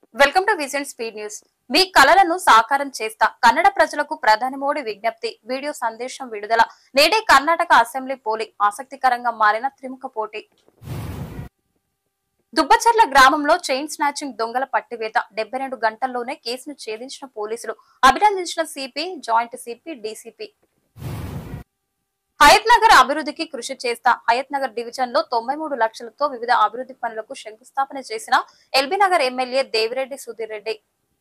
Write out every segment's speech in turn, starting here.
welcome to Vision Speed News మీ కలలను సాకారం చేస్తా కన్నడ ప్రజలకు ప్రధాని మోడీ విజ్ఞప్తి వీడియో సందేశం విడుదల నేడే కర్ణాటక అసెంబ్లీ పోలింగ్ ఆసక్తికరంగా మారిన త్రిముఖ పోటీ దుబ్బచర్ల గ్రామంలో చైన్ స్నాచింగ్ దొంగల పట్టివేత డెబ్బై రెండు గంటల్లోనే కేసును ఛేదించిన పోలీసులు అభినందించిన CP joint CP DCP Hayat Nagar అభివృద్ధికి కృషి చేస్తా హయత్ నగర్ డివిజన్ లో తొంభై మూడు లక్షలతో వివిధ అభివృద్ధి పనులకు శంకుస్థాపన చేసిన ఎల్బీ నగర్ ఎమ్మెల్యే దేవిరెడ్డి సుధీర్ రెడ్డి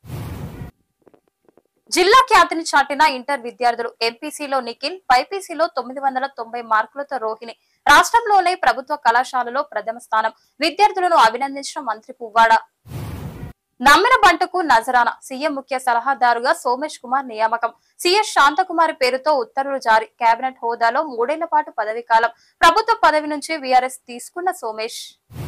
జిల్లా ఖ్యాతిని చాటిన ఇంటర్ విద్యార్థులు ఎంపీసీలో నిఖిల్ బైపీసీలో తొమ్మిది వందల తొంభై మార్కులతో రోహిణి రాష్ట్రంలోనే ప్రభుత్వ కళాశాలలో ప్రథమ స్థానం విద్యార్థులను అభినందించిన మంత్రి పువ్వాడ నమ్మిన బంటకు నజరానా సీఎం ముఖ్య సలహాదారుగా సోమేష్ కుమార్ నియామకం సీఎస్ శాంతకుమారి పేరుతో ఉత్తర్వులు జారీ కేబినెట్ హోదాలో మూడేళ్ల పాటు పదవి కాలం ప్రభుత్వ పదవి నుంచి వీఆర్ఎస్ తీసుకున్న సోమేష్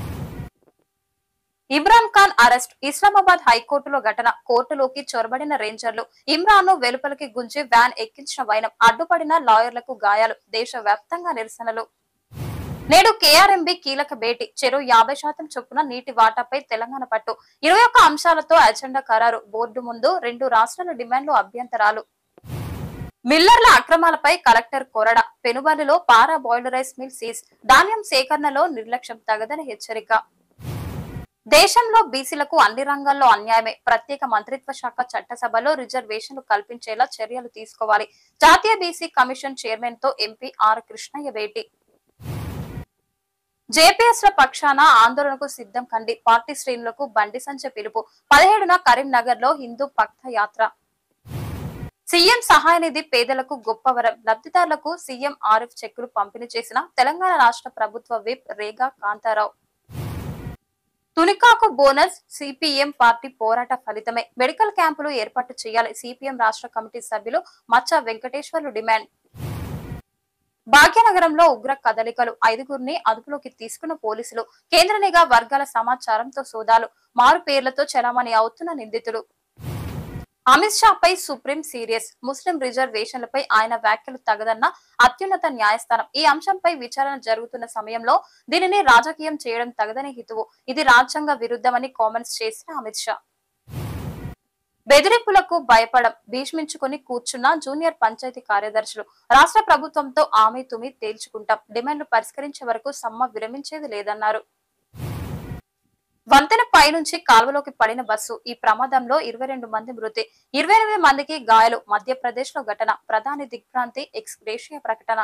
ఇమ్రాన్ ఖాన్ అరెస్ట్ ఇస్లామాబాద్ హైకోర్టులో ఘటన కోర్టులోకి చొరబడిన రేంజర్లు ఇమ్రాన్ ను వెలుపలికి గుంజి వ్యాన్ ఎక్కించిన వైనం అడ్డుపడిన లాయర్లకు గాయాలు దేశ వ్యాప్తంగా నిరసనలు నేడు కేఆర్ఎంబి కీలక భేటీ చెరు యాభై శాతం చొప్పున నీటి వాటాపై తెలంగాణ పట్టు ఇరవై ఒక్క అంశాలతో అజెండా ఖరారు బోర్డు ముందు రెండు రాష్ట్రాల డిమాండ్లు అభ్యంతరాలు మిల్లర్ల అక్రమాలపై కలెక్టర్ కొరడ పెనుబలిలో పారా బాయిలరైస్ మిల్ సీజ్ ధాన్యం సేకరణలో నిర్లక్ష్యం తగదని హెచ్చరిక దేశంలో బీసీలకు అన్ని రంగాల్లో అన్యాయమే ప్రత్యేక మంత్రిత్వ శాఖ చట్టసభలో రిజర్వేషన్లు కల్పించేలా చర్యలు తీసుకోవాలి జాతీయ బీసీ కమిషన్ చైర్మన్ తో ఎంపీ ఆర్ కృష్ణయ్య భేటీ జేపీఎస్ ల పక్షాన ఆందోళనకు సిద్ధం కండి పార్టీ శ్రేణులకు బండి సంచ పిలుపు పదిహేడున కరీంనగర్ లో హిందూ భక్త యాత్ర సీఎం సహాయ నిధి పేదలకు గొప్ప వరం లబ్ధిదారులకు సీఎం ఆర్ఎఫ్ చెక్కులు పంపిణీ చేసిన తెలంగాణ రాష్ట్ర ప్రభుత్వ విప్ రేగా కాంతారావు తునికాకు బోనస్ సిపిఎం పార్టీ పోరాట ఫలితమే మెడికల్ క్యాంపులు ఏర్పాటు చేయాలి సిపిఎం రాష్ట్ర కమిటీ సభ్యులు మచ్చ వెంకటేశ్వర్లు డిమాండ్ భాగ్యనగరంలో ఉగ్ర కదలికలు ఐదుగురిని అదుపులోకి తీసుకున్న పోలీసులు కేంద్ర నిఘా వర్గాల సమాచారంతో సోదాలు మారు పేర్లతో చలామణి అవుతున్న నిందితులు అమిత్ షా పై సుప్రీం సీరియస్ ముస్లిం రిజర్వేషన్లపై ఆయన వ్యాఖ్యలు తగదన్న అత్యున్నత న్యాయస్థానం ఈ అంశంపై విచారణ జరుగుతున్న సమయంలో దీనిని రాజకీయం చేయడం తగదని హితువు ఇది రాజ్యాంగ విరుద్ధమని కామెంట్స్ చేసిన అమిత్ షా బెదిరింపులకు భయపడం భీష్మించుకుని కూర్చున్న జూనియర్ పంచాయతీ కార్యదర్శులు రాష్ట్ర ప్రభుత్వంతో ఆమె తుమి తేల్చుకుంటాం డిమాండ్లు పరిష్కరించే వరకు సమ్మ విరమించేది లేదన్నారు వంతెన పైనుంచి కాల్వలోకి పడిన బస్సు ఈ ప్రమాదంలో ఇరవై రెండు మంది మృతి ఇరవై ఎనిమిది మందికి గాయాలు మధ్యప్రదేశ్ లో ఘటన ప్రధాని దిగ్భ్రాంతి ఎక్స్ గ్రేషియా ప్రకటన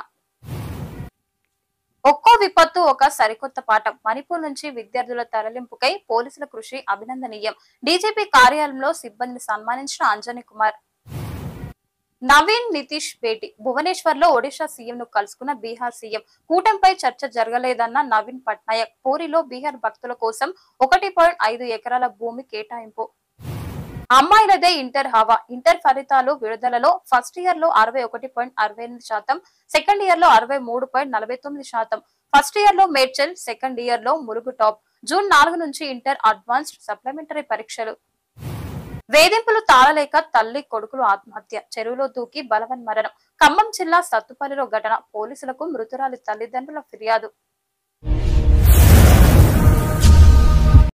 ఒక్కో విపత్తు ఒక సరికొత్త పాఠం మణిపూర్ నుంచి విద్యార్థుల తరలింపుకై పోలీసుల కృషి అభినందనీయం డీజీపీ కార్యాలయంలో సిబ్బందిని సన్మానించిన అంజనీ కుమార్ నవీన్ నితీష్ భేటీ భువనేశ్వర్ లో ఒడిశా సీఎం ను కలుసుకున్న బీహార్ సీఎం కూటమిపై చర్చ జరగలేదన్న నవీన్ పట్నాయక్ పూరిలో బీహార్ భక్తుల కోసం ఒకటి పాయింట్ ఐదు ఎకరాల భూమి కేటాయింపు అమ్మాయిలదే ఇంటర్ హవా ఇంటర్ ఫలితాలు విడుదలలో ఫస్ట్ ఇయర్ లో అరవై ఒకటి పాయింట్ అరవై ఎనిమిది శాతం సెకండ్ ఇయర్ లో అరవై మూడు పాయింట్ నలభై తొమ్మిది శాతం ఫస్ట్ ఇయర్ లో మేడ్చల్ సెకండ్ ఇయర్ లో ములుగు టాప్ జూన్ నాలుగు నుంచి ఇంటర్ అడ్వాన్స్డ్ సప్లిమెంటరీ పరీక్షలు వేధింపులు తాళలేక తల్లి కొడుకులు ఆత్మహత్య చెరువులో దూకి బలవన్ మరణం ఖమ్మం జిల్లా సత్తుపల్లిలో ఘటన పోలీసులకు మృతురాలి తల్లిదండ్రుల ఫిర్యాదు